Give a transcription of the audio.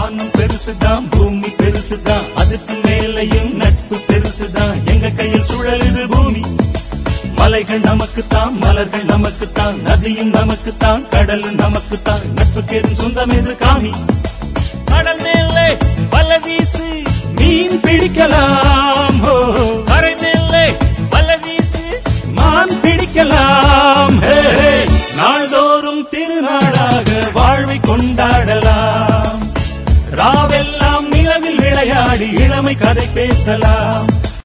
வானம் பெருசுதான் பூமி பெருசுதான் அதுக்கு மேலையும் நட்பு பெருசுதான் எங்க கையில் சுழலுது பூமி மலைகள் நமக்குத்தான் மலர்கள் நமக்குத்தான் நதியும் நமக்குத்தான் கடலும் நமக்குத்தான் நட்புக்கேதும் சொந்தம் எது காமி கடல் மேலே வல வீசு மீன் பிடிக்கலாம் ஹோ கரை மேலே வல வீசு மான் பிடிக்கலாம் ஹே, ஹே. நாள்தோறும் திருநாளாக வாழ்வை கொண்டாடலாம் ராவெல்லாம் நிலவில் விளையாடி இளமை கதை பேசலாம்